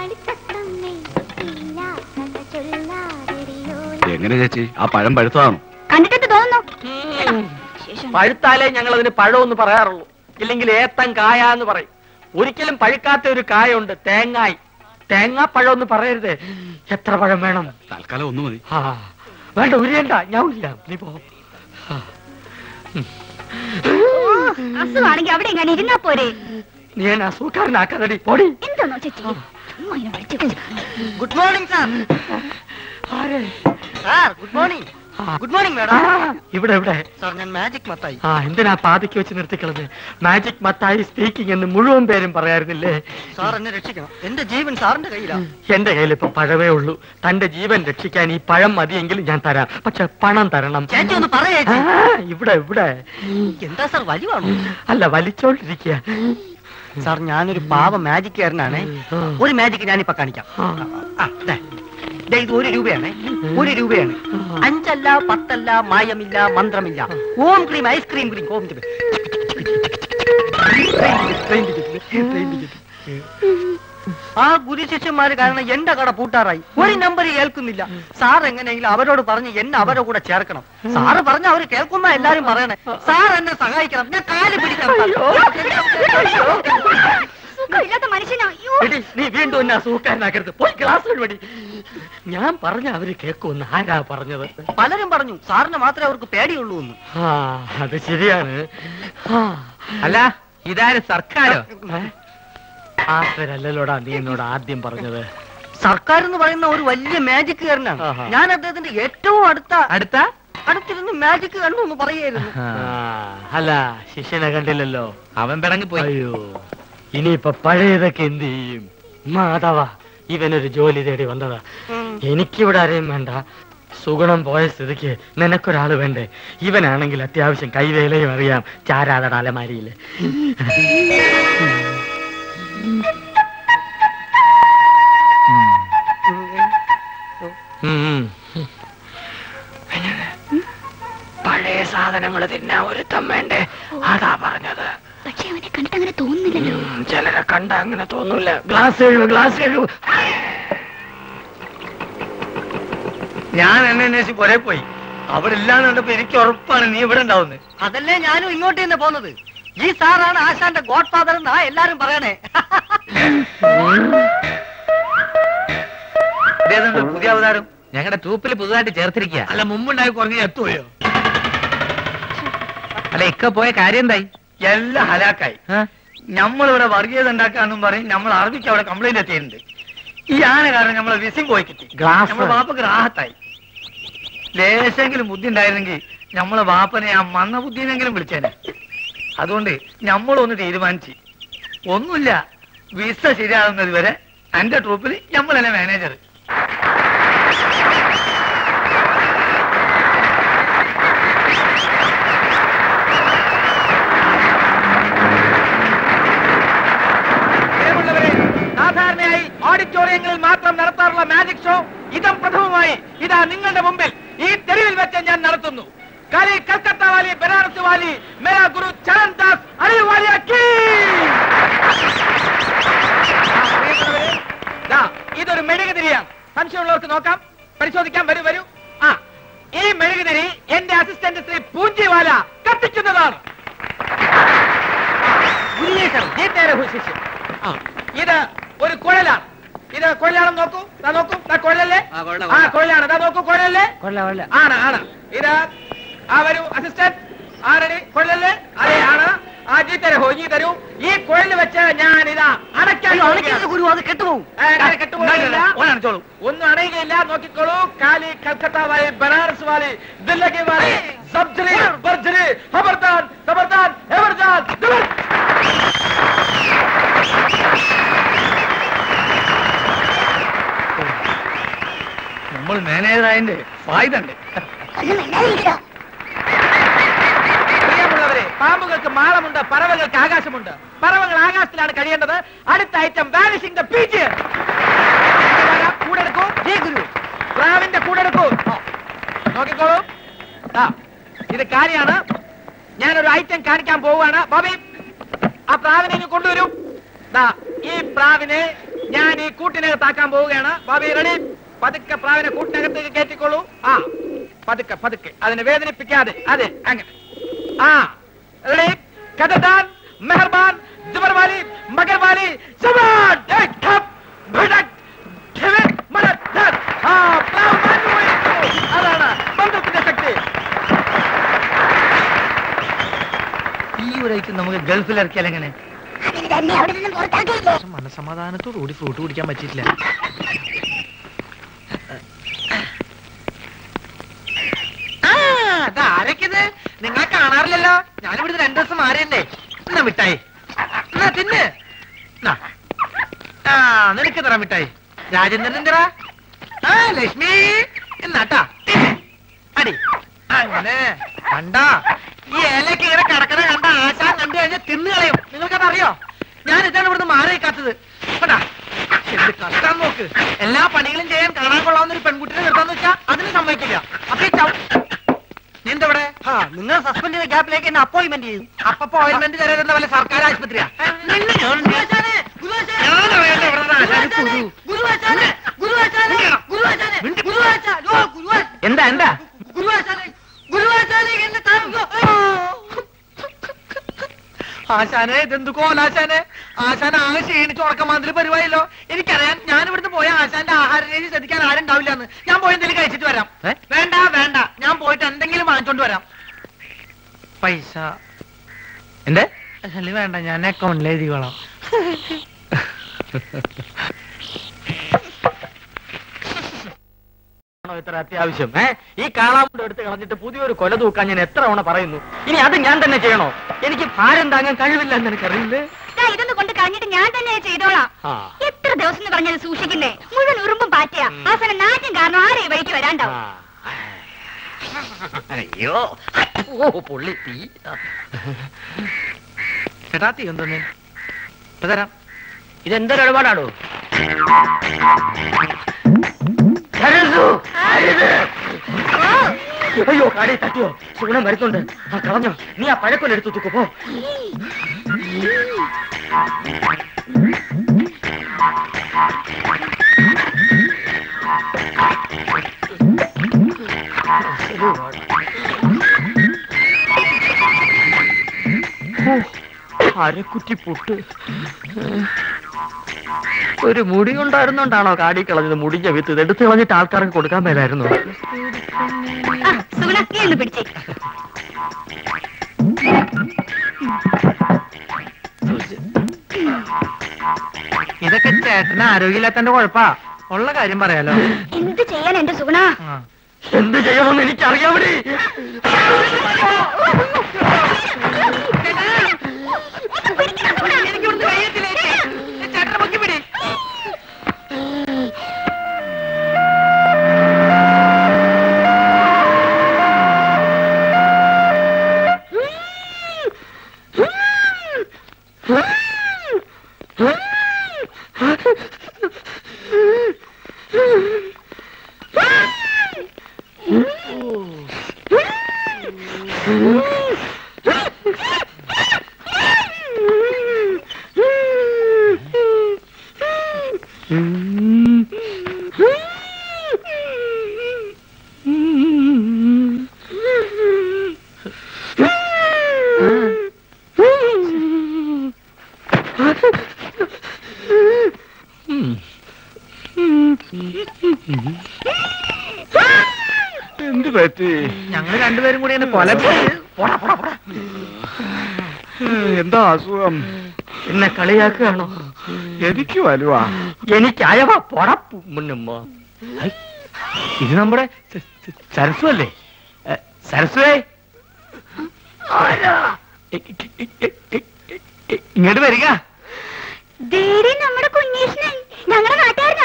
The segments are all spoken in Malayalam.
എങ്ങനെ ചേച്ചി ആ പഴം പഴുത്തതാണോ കണ്ടിട്ട് തോന്നുന്നു പഴുത്താലേ ഞങ്ങൾ അതിന് പഴമെന്ന് പറയാറുള്ളൂ ഇല്ലെങ്കിൽ ഏത്തൻ കായ എന്ന് പറയും ഒരിക്കലും പഴുക്കാത്ത ഒരു കായുണ്ട് തേങ്ങായി തേങ്ങാപ്പഴം എന്ന് പറയരുത് എത്ര പഴം വേണം തൽക്കാലം ഒന്ന് മതി ആ വേണ്ട ഉരിയണ്ട ഞാൻ ഉരിയാം നീ പോ ആ. അസുഖമാണെങ്കിൽ അവിടെ എങ്ങനെ ഇരുന്നാ പോരെ നീ എന്നെ അസുഖക്കാരനാക്കാതടി പൊടി എന്താണോ ചേച്ചി ചുമ്മാ ഇങ്ങനെ വിളിച്ചു ഗുഡ് മോർണിംഗ് സാർ ആരെ sir good morning good morning ആ, മാഡം ഇവിടെ ഇവിടെ സാർ ഞാൻ മാജിക് മത്തായി ആ എന്തിനാ പാതിക്ക് വെച്ച് നിർത്തിക്കളത് മാജിക് മത്തായി സ്പീക്കിംഗ് എന്ന് മുഴുവൻ പേരും പറയാറുന്നില്ലേ സാർ എന്നെ രക്ഷിക്കണം എന്റെ ജീവൻ സാറിന്റെ കയ്യിലാണ് എന്റെ കയ്യിൽ ഇപ്പൊ പഴമേ ഉള്ളൂ തന്റെ ജീവൻ രക്ഷിക്കാൻ ഈ പഴം മതിയെങ്കിൽ ഞാൻ തരാം പക്ഷെ പണം തരണം ചേച്ചി ഒന്ന് പറയേ ആ, ഇവിടെ ഇവിടെ എന്താ സാർ വലിവാണോ അല്ല വലിച്ചോണ്ടിരിക്കുക സാർ ഞാനൊരു പാവ മാജിക്കാരനാണ് ഒരു മാജിക് ഞാനിപ്പോ കാണിക്കാം ആ. ആ, ദേ. ദേ, ഇത് ഒരു രൂപയാണ് ഒരു രൂപയാണ് അഞ്ചല്ല പത്തല്ല മായമില്ല മന്ത്രമില്ല ഓം ക്രീം ഐസ്ക്രീം ക്രീം ഓം ക്രീം ആ ഗുരുശിഷ്യന്മാര് കാരണം എന്റെ കട പൂട്ടാറായി ഒരു നമ്പർ കേൾക്കുന്നില്ല സാർ എങ്ങനെയെങ്കിലും അവരോട് പറഞ്ഞ് എന്നെ അവരുടെ കൂടെ ചേർക്കണം സാറ് പറഞ്ഞ അവര് കേൾക്കുന്ന എല്ലാരും പറയണേ സാർ എന്നെ സഹായിക്കണം ഞാൻ കാല് പിടിക്കണം സുഖമില്ലാത്ത മനുഷ്യനാ അയ്യോ എടി, നീ വീണ്ടും എന്നെ അസുഖക്കാരനാക്കരുത് പോയി ക്ലാസ് വഴി ഞാൻ പറഞ്ഞ അവര് കേൾക്കുമെന്ന് ആരാ പറഞ്ഞത് പലരും പറഞ്ഞു സാറിന് മാത്രമേ അവർക്ക് പേടിയുള്ളൂ എന്ന് ആ അത് ശരിയാണ് ആ, അല്ല ഇതാര് സർക്കാരോ ഏ? ആ പേരല്ലല്ലോടാ നീ എന്നോട് ആദ്യം പറഞ്ഞത് സർക്കാർ എന്ന് പറയുന്ന ഒരു വലിയ മാജിക്കുകാരനാണ് ആഹാ. ഞാൻ അദ്ദേഹത്തിന്റെ ഏറ്റവും അടുത്ത അടുത്ത അടുത്തിരുന്ന് മാജിക് കണ്ടു എന്ന് പറയായിരുന്നു ആ, അല്ല ശിഷ്യനെ കണ്ടില്ലല്ലോ അവൻ പിറങ്ങി പോയി അയ്യോ ഇനിയിപ്പൊ പഴയതൊക്കെ എന്ത് ചെയ്യും മാധവ ഇവനൊരു ജോലി തേടി വന്നതാ ഉം. എനിക്കിവിടെ ആരെയും വേണ്ട സുഗുണം പോയ സ്ഥിതിക്ക് നിനക്കൊരാള് വേണ്ടേ ഇവനാണെങ്കിൽ അത്യാവശ്യം കൈവേലയും അറിയാം ചാരാതട അലമാരിയില് ഉം. പഴയ സാധനങ്ങൾ തിന്നാൻ ഒരുത്തം വേണ്ടേ അതാ പറഞ്ഞത് പക്ഷെ അവനെ കണ്ടിട്ട് അങ്ങനെ തോന്നുന്നില്ലല്ലോ ഉം, ചിലരെ കണ്ട അങ്ങനെ തോന്നൂല ഗ്ലാസ് എഴുവ് ഗ്ലാസ് എഴുവ് ഞാൻ എന്നെ അന്വേഷിച്ച് പുറേ പോയി അവിടെ ഇല്ലാന്ന് കണ്ടപ്പോ എനിക്ക് ഉറപ്പാണ് നീ ഇവിടെ ഉണ്ടാവുന്നത് അതല്ലേ ഞാനും ഇങ്ങോട്ട് തന്നെ പോന്നത് ഈ സാറാണ് ആശാന്റെ ഗോഡ് ഫാദർ എന്നാ എല്ലാരും പറയണേ ഇതേതുണ്ട് പുതിയ അവതാരം ഞങ്ങളുടെ ട്രൂപ്പിൽ പുതുതായിട്ട് ചേർത്തിരിക്കുക അല്ല മുമ്പുണ്ടായി കുറഞ്ഞ എത്തുകയോ അല്ല ഇക്ക പോയ കാര്യം എന്തായി എല്ലാം ഹലാക്കായി നമ്മളിവിടെ വർഗീയത ഉണ്ടാക്കാന്നും പറയും നമ്മൾ അറബിക്ക് അവിടെ കംപ്ലൈന്റ് എത്തിയിട്ടുണ്ട് ഈ ആന കാരണം നമ്മളെ വിസിം പോയി കിട്ടി ഗ്ലാസ്. നമ്മളെ വാപ്പക്ക് റാഹത്തായി ലേശെങ്കിലും ബുദ്ധി ഉണ്ടായിരുന്നെങ്കിൽ നമ്മളെ വാപ്പനെ ആ മന്ന ബുദ്ധിനെങ്കിലും വിളിച്ചേനെ അതുകൊണ്ട് നമ്മളൊന്ന് തീരുമാനിച്ച് ഒന്നുമില്ല വിസ ശരിയാകുന്നത് വരെ എന്റെ ട്രൂപ്പിൽ നമ്മൾ തന്നെ മാനേജർ പ്രിയമുള്ളവരെ സാധാരണയായി ഓഡിറ്റോറിയങ്ങളിൽ മാത്രം നടത്താറുള്ള മാജിക് ഷോ ഇതം പ്രഥമമായി ഇതാ നിങ്ങളുടെ മുമ്പിൽ ഈ തെരുവിൽ വെച്ച് ഞാൻ നടത്തുന്നു കലി കൽക്കത്ത വാലി ബനാറസ് വാലി മേരാ ഗുരു ചരൺ ദാസ് അലി വാലിയ കീ ആ, പ്രിയമുള്ളവരെ, ദാ, ഇതൊരു മെഴുകുതിരിയാണ് സംശയമുള്ളവർക്ക് നോക്കാം പരിശോധിക്കാം വരൂ വരൂ ആ ഈ മെഴുകുതിരി എന്റെ അസിസ്റ്റന്റ് ശ്രീ പൂഞ്ചിവാല കത്തിക്കുന്നതാണ് ഗുരുയേശ്വർ ജീത്തേരെ ശിഷ്യം ആ, ഇത് ഒരു കുഴലാണ് ഇത് കുഴലാണെന്ന് നോക്കൂ ദാ നോക്കൂ ദാ കുഴലല്ലേ ആ കുഴലാണ് ദാ നോക്കൂ കുഴലല്ലേ ആണ് ആണ് ഇത് ആ വരൂ അസിസ്റ്റന്റ് ആരടി കുഴലല്ലേ അതെ ആണ് ആ ജീത്തരെ ഹോ ഇനി തരൂ ഈ കുഴല് വെച്ച് ഞാൻ ഇതാ അടയ്ക്കാൻ പോവുകയാണ്. ഗുരു അത് കെട്ടുപോകും ഏ, അങ്ങനെ കെട്ടുപോകുന്നില്ല. ഒന്നും അണയുകയില്ല നോക്കിക്കോളൂ കാലി കൽക്കത്ത വാലി ബനാറസ് വാലി ദില്ലഗി വാലി സബ്ജറി ബർജറി ഹബർദാൻ ഖബർദാൻ എവർദാൻ ദുബർ നമ്മൾ മാനേജർ ആയതിന്റെ ഫായ്ദ ഉണ്ട് പ്രിയമുള്ളവരെ പാമ്പുകൾക്ക് മാളമുണ്ട് പറവകൾക്ക് ആകാശമുണ്ട് പറവകൾ ആകാശത്തിലാണ് കഴിയേണ്ടത് അടുത്ത ഐറ്റം വാനിഷിംഗ് ദ പീച്ച് കൂടെടുക്കൂ ജയ് ഗുരു പ്രാവിന്റെ കൂടെടുക്കൂ നോക്കിക്കോളൂ ദാ, ഇത് കാര്യമാണ് ഞാനൊരു ഐറ്റം കാണിക്കാൻ പോവുകയാണ് ബോബി ആ പ്രാവിനെ ഇങ്ങ് കൊണ്ടുവരൂ ദാ ഈ പ്രാവിനെ ഞാൻ ഈ കൂട്ടിനകത്താക്കാൻ പോവുകയാണ് ബാബി റെഡി പതുക്കെ പ്രാവിനെ കൂട്ടിനകത്തേക്ക് കയറ്റിക്കോളൂ ആ പതുക്കെ പതുക്കെ അതിനെ വേദനിപ്പിക്കാതെ അതെ അങ്ങനെ ആ റെഡി കഥദാൻ മെഹർബാൻ ജുബർവാലി മഗർവാലി ജവാൻ ഏക് ഠപ് ഭടക് ഠിവെ മലത് ധർ. ആ പ്രാവ് മാഞ്ഞു പോയിരിക്കുന്നു. അതാണ് ബന്ധത്തിന്റെ ശക്തി ഈ ഒരു ഐറ്റം നമുക്ക് ഗൾഫിൽ ഇറക്കിയാൽ എങ്ങനെ അതിന് തന്നെ അവിടെ നിന്ന് പുറത്താക്കിയില്ലേ മനസമാധാനത്തോടു കൂടി ഫ്രൂട്ട് കുടിക്കാൻ പറ്റിയിട്ടില്ല ആരൊക്കെത് നിങ്ങളെ കാണാറില്ലല്ലോ ഞാനിവിടുന്ന് രണ്ടു ദിവസം മാറിയല്ലേ എന്നാ മിഠായി എന്നാ തിന്ന് എന്നാ. ആ നിനക്ക് തരാം മിഠായി രാജേന്ദ്രൻ എന്തിനാ ആ ലക്ഷ്മി എന്നാട്ടാ അടി അങ്ങനെ കണ്ടാ ഈ ഏലക്ക് ഇങ്ങനെ കിടക്കണ കണ്ട ആശാൻ കണ്ടു കഴിഞ്ഞാൽ തിന്നു കളയും നിങ്ങൾക്കത് അറിയോ ഞാൻ ഇതാണ് ഇവിടുന്ന് മാറി നിൽക്കാത്തത് കേട്ടാ എന്ത് കഷ്ടം നോക്ക് എല്ലാ പണികളും ചെയ്യാൻ കാണാൻ കൊള്ളാവുന്ന ഒരു പെൺകുട്ടിനെ നിർത്താന്ന് വെച്ചാ അതിന് സമ്മതിക്കില്ല അപ്പൊ ഈ ചവ- നീ എന്താ ഇവിടെ നിങ്ങൾ സസ്പെൻഡ് ചെയ്ത ഗ്യാപ്പിലേക്ക് എന്നെ അപ്പോയിന്റ്മെന്റ് ചെയ്തു അപ്പൊ അപ്പോയിന്റ്മെന്റ് തരാൻ വല്ല സർക്കാർ ആശുപത്രിയാ നിന്നെ ഞാൻ- ഞാനറിയാലോ ഇവിടുത്തെ ആശാന് കുരു. എന്താ എന്താ ആശാനെ ഇതെന്ത് കോലാശാനെ ആശാൻ ആകെ ക്ഷീണിച്ച് ഉറക്കമാതിരി പരിപാടിയല്ലോ എനിക്കറിയാം ഞാൻ ഇവിടുന്ന് പോയ ആശാന്റെ ആഹാര രീതി ശ്രദ്ധിക്കാൻ ആരും ഉണ്ടാവില്ലെന്ന് ഞാൻ പോയി എന്തെങ്കിലും കഴിച്ചിട്ട് വരാം വേണ്ട വേണ്ട ഞാൻ പോയിട്ട് എന്തെങ്കിലും വാങ്ങിച്ചോണ്ട് വരാം പൈസ എന്റെ അല്ല വേണ്ട ഞാൻ അക്കൗണ്ടിൽ എഴുതിക്കോളാം ആണോ ഇത്ര അത്യാവശ്യം ഏ ഈ കാളാമുണ്ട് എടുത്ത് കളഞ്ഞിട്ട് പുതിയൊരു കൊല തൂക്കാൻ ഞാൻ എത്ര തവണ പറയുന്നു ഇനി അത് ഞാൻ തന്നെ ചെയ്യണോ എനിക്ക് ഭാരം താങ്ങാൻ കഴിവില്ല എന്ന് എനിക്കറിയില്ലേ ദാ ഇതൊന്ന് കൊണ്ട് കളഞ്ഞിട്ട് ഞാൻ തന്നെ ചെയ്തോളാം ആ. എത്ര ദിവസം എന്ന് പറഞ്ഞത് സൂക്ഷിക്കുന്നേ മുഴുവൻ ഉറുമ്പും പാറ്റയാ അവസാനം നാറ്റും കാരണം ആരെ വഴിക്ക് വരാണ്ടാവും അയ്യോ ഓ പൊള്ളി തീ ചേട്ടാ തീ എന്തോന്ന് ഇപ്പൊ തരാം ഇതെന്തൊരു ഇടപാടാണോ അയ്യോ കാടി തട്ടിയോ സുഗുണം വരുന്നുണ്ട് ആ കളഞ്ഞോ നീ ആ പഴക്കൊല്ലെടുത്ത് തൂക്കു പോ അരക്കുറ്റി പുട്ട് ഒരു മുടി ഉണ്ടായിരുന്നോണ്ടാണോ കാടി കളഞ്ഞത് മുടിഞ്ഞ വിത്ത് ഇത് എടുത്ത് കളഞ്ഞിട്ട് ആൾക്കാർക്ക് കൊടുക്കാൻ മേലായിരുന്നു ആ സുഗുണ നീ ഒന്ന് പിടിച്ചേ ഇതൊക്കെ ചേട്ടന് ആരോഗ്യമില്ലാത്തന്റെ കുഴപ്പാ ഉള്ള കാര്യം പറയാലോ എന്ത് ചെയ്യാൻ എന്റെ സുഗുണ ആ. എന്ത് ചെയ്യണമെന്ന് എനിക്കറിയാമടി എനിക്കൊന്നും കഴിയത്തില്ല ചേട്ടനെ പൊക്കി പിടി എന്ത് പറ്റി ഞങ്ങൾ രണ്ടുപേരും കൂടി എന്നെ കൊല പോടാ പോടാ പോടാ എന്താ അസുഖം എന്നെ കളിയാക്കുകയാണോ എനിക്ക് വലുവാ എനിക്ക് അയവ പൊടപ്പു മുന്നുമ്മ ഇത് നമ്മുടെ സ- സ- സരസു അല്ലേ എ, സരസുവേ എ- എ- എ- എ- എ- എ- ഇങ്ങോട്ട് വരിക ധൈര്യം നമ്മുടെ കുഞ്ഞീഷ്ണൻ ഞങ്ങളുടെ നാട്ടുകാരനാ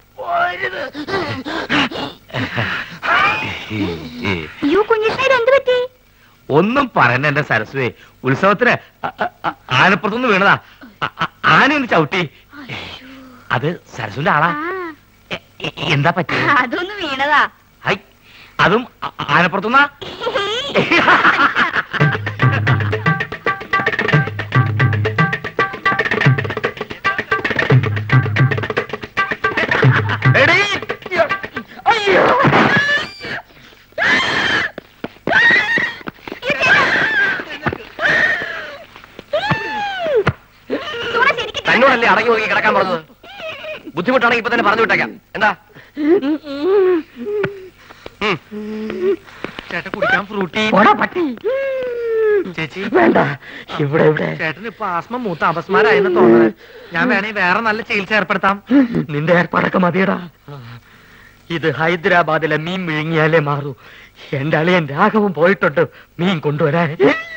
അയ്യോ കുഞ്ഞീഷ്ണ ഇത് എന്ത് പറ്റി ഒന്നും പറയണ്ട എന്റെ സരസുവേ ഉത്സവത്തിന് അ- അ- അ- ആനപ്പുറത്തുനിന്ന് വീണതാ അ- അ- ആന ഒന്ന് ചവിട്ടി അത് സരസുവിന്റെ ആളാ ആ എ- എ- എന്താ പറ്റി അതൊന്ന് വീണതാ ഹൈ അതും അ- ആനപ്പുറത്തുനിന്നാ എന്നോടല്ലേ അടങ്ങി ഒതുങ്ങി കിടക്കാൻ പറഞ്ഞത് ബുദ്ധിമുട്ടാണെങ്കിൽ ഇപ്പൊ തന്നെ പറഞ്ഞു വിട്ടേക്കാം എന്താ ഉം. ചേട്ടൻ കുടിക്കാൻ ഫ്രൂട്ടി പോടാ പട്ടി ചേച്ചി വേണ്ട ഇവിടെ ഇവിടെ ചേട്ടന് ഇപ്പൊ ആസ്മ മൂത്ത അപസ്മാരായെന്ന് തോന്നുന്നത് ഞാൻ വേണേ വേറെ നല്ല ചികിത്സ ഏർപ്പെടുത്താം നിന്റെ ഏർപ്പാടൊക്കെ മതിയടാ ഇത് ഹൈദരാബാദിലെ മീൻ വിഴുങ്ങിയാലേ മാറൂ എന്റെ അളിയൻ രാഘവൻ പോയിട്ടുണ്ട് മീൻ കൊണ്ടുവരാൻ